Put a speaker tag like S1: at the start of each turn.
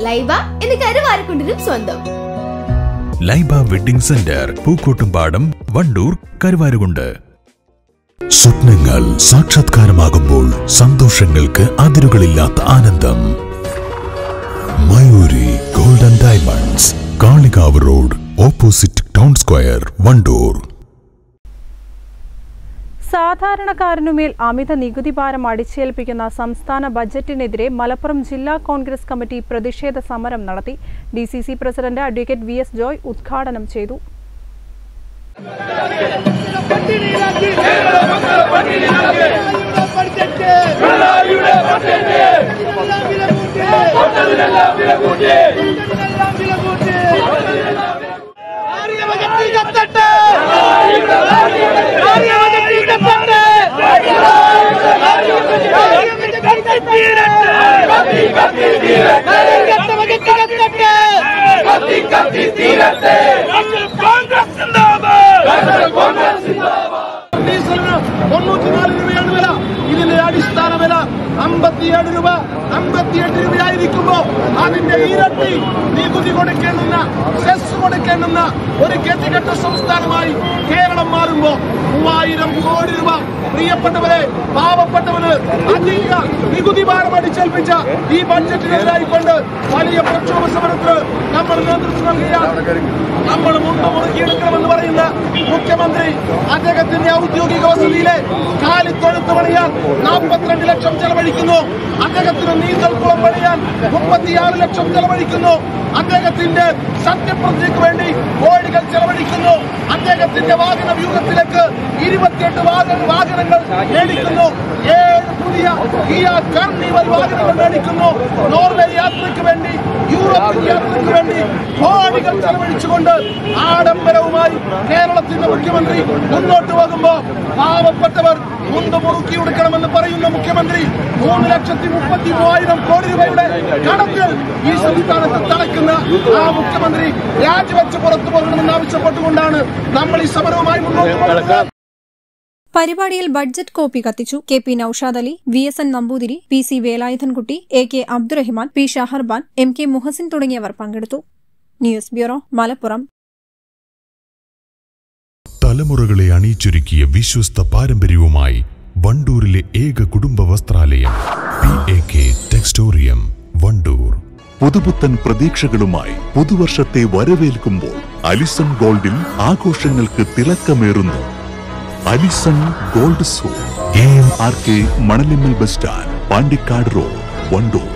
S1: ലൈബ എന്ന് കരുവാരക്കുണ്ടിനും സ്വന്തം
S2: ലൈബ വെഡിംഗ് സെന്റർ പൂക്കോട്ടുംപാടം വണ്ടൂർ കരുവാരുകുണ്ട് സ്വപ്നങ്ങൾ സാക്ഷാത്കാരമാകുമ്പോൾ സന്തോഷങ്ങൾക്ക് അതിരുകളില്ലാത്ത ആനന്ദം Mayuri Golden Diamonds Kalikavu road opposite town square Wandoor
S3: സാധാരണക്കാരനുമേൽ അമിത നികുതി ഭാരം അടിച്ചേൽപ്പിക്കുന്ന സംസ്ഥാന ബജറ്റിനെതിരെ മലപ്പുറം ജില്ലാ കോൺഗ്രസ് കമ്മിറ്റി പ്രതിഷേധ സമരം നടത്തി D C C president advocate V S Joy ഉദ്ഘാടനം ചെയ്തു
S4: ഡീസലിന് തൊണ്ണൂറ്റിനാല് രൂപയാണ് വില ഇതിന്റെ അടിസ്ഥാന വില അമ്പത്തിയേഴ് രൂപ അമ്പത്തിയെട്ട് രൂപയായിരിക്കുമ്പോ അതിന്റെ ഇരട്ടി നികുതി കൊടുക്കേണ്ടുന്ന സെസ് കൊടുക്കേണ്ടുന്ന ഒരു ഗതികെട്ട സംസ്ഥാനമായി കേരളം മാറുമ്പോ മൂവായിരം കോടി രൂപ പ്രിയപ്പെട്ടവരെ പാവപ്പെട്ടവന് അധിക നികുതി ഭാരം അടിച്ചേൽപ്പിച്ച ഈ ബഡ്ജറ്റിനെതിരായിക്കൊണ്ട് വലിയ പ്രക്ഷോഭ സമരത്തിന് നമ്മൾ നേതൃത്വം നൽകുകയാണ് നമ്മൾ മുമ്പ് മുറുക്കിയെടുക്കണമെന്ന് പറയുന്ന മുഖ്യമന്ത്രി അദ്ദേഹത്തിന്റെ ഔദ്യോഗിക വസതിയിലെ കാലിത്തൊഴുത്ത് പണിയാൻ നാൽപ്പത്തിരണ്ട് ലക്ഷം ചെലവഴിക്കുന്നു അദ്ദേഹത്തിന് നീന്തൽക്കുളം പണിയാൻ മുപ്പത്തിയാറ് ലക്ഷം ചെലവഴിക്കുന്നു അദ്ദേഹത്തിന്റെ സത്യപ്രതിജ്ഞയ്ക്ക് വേണ്ടി കോടികൾ ചെലവഴിക്കുന്നു അദ്ദേഹത്തിന്റെ വാഹന വ്യൂഹത്തിലേക്ക് ഇരുപത്തിയെട്ട് വാഹന വാഹനങ്ങൾ മേടിക്കുന്നു ഏഴ് പുതിയ കിയ കർണിവൽ വാഹനങ്ങൾ മേടിക്കുന്നു നോർവേ യാത്രയ്ക്ക് വേണ്ടി യൂറോപ്യൻ യാത്രയ്ക്ക് വേണ്ടി കോടികൾ ചെലവഴിച്ചുകൊണ്ട് ആഡംബരവുമായി കേരളത്തിന്റെ മുഖ്യമന്ത്രി മുന്നോട്ട് പോകുമ്പോ പാവപ്പെട്ടവർ മുണ്ട് മുറുക്കി കൊടുക്കണമെന്ന് പറയുന്ന മുഖ്യമന്ത്രി മൂന്ന് ലക്ഷത്തി മുപ്പത്തി മൂവായിരം കോടി രൂപയുടെ കണക്ക് ഈ സംസ്ഥാനത്ത് തടക്കുന്ന ആ മുഖ്യമന്ത്രി രാജിവെച്ച് പുറത്തു പോകണമെന്ന് ആവശ്യപ്പെട്ടുകൊണ്ടാണ് നമ്മൾ ഈ സമരവുമായി മുന്നോട്ട് പോകുന്നത്
S5: പരിപാടിയിൽ ബഡ്ജറ്റ് കോപ്പി കത്തിച്ചു K P Noushad Ali V S N Namboothiri P C Velayudhankutty A K Abdurahiman P Shaharban M K Muhasin തുടങ്ങിയവർ പങ്കെടുത്തു ന്യൂസ് ബ്യൂറോ മലപ്പുറം
S2: തലമുറകളെ അണിയിച്ചൊരുക്കിയ വിശ്വസ്ത പാരമ്പര്യവുമായി വണ്ടൂരിലെ ഏക കുടുംബ വസ്ത്രാലയം P A K Textorium Wandoor
S6: പുതുപുത്തൻ പ്രതീക്ഷകളുമായി പുതുവർഷത്തെ വരവേൽക്കുമ്പോൾ അലിസൺ ഗോൾഡിൽ ആഘോഷങ്ങൾക്ക് തിളക്കമേറുന്നു അലിസൺ ഗോൾഡ് സോ A M R K Manalimmal bus stand Pandikkad road Wandoor